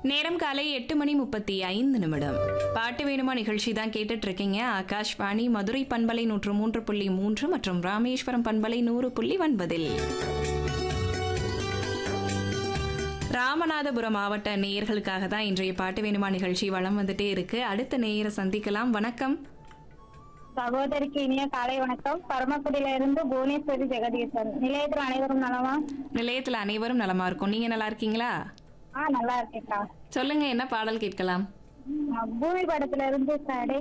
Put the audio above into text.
நேரம் காலை எட்டு மணி முப்பத்தி ஐந்து நிமிடம் பாட்டு வேணுமா நிகழ்ச்சி தான் கேட்டுட்டு இருக்கீங்க ஆகாஷ்வாணி மதுரை பண்பலை நூற்று மூன்று புள்ளி மூன்று மற்றும் ராமேஸ்வரம் பண்பலை நூறு புள்ளி ஒன்பதில் ராமநாதபுரம் மாவட்ட நேயர்களுக்காக தான் இன்றைய பாட்டு வேணுமா நிகழ்ச்சி வளம் வந்துட்டே இருக்கு அடுத்த நேயரை சந்திக்கலாம் வணக்கம் சகோதரிக்கு இனிய காலை வணக்கம் பரமக்குடியில இருந்து புவனேஸ்வரி ஜெகதீசன் நிலையத்தில் அனைவரும் நலமா நிலையத்தில் அனைவரும் நலமா இருக்கும் நீங்க நல்லா இருக்கீங்களா ஆ நல்லா இருக்கேன்க்கா சொல்லுங்க என்ன பாடல் கேட்கலாம் பூமி படத்துல இருந்து கடை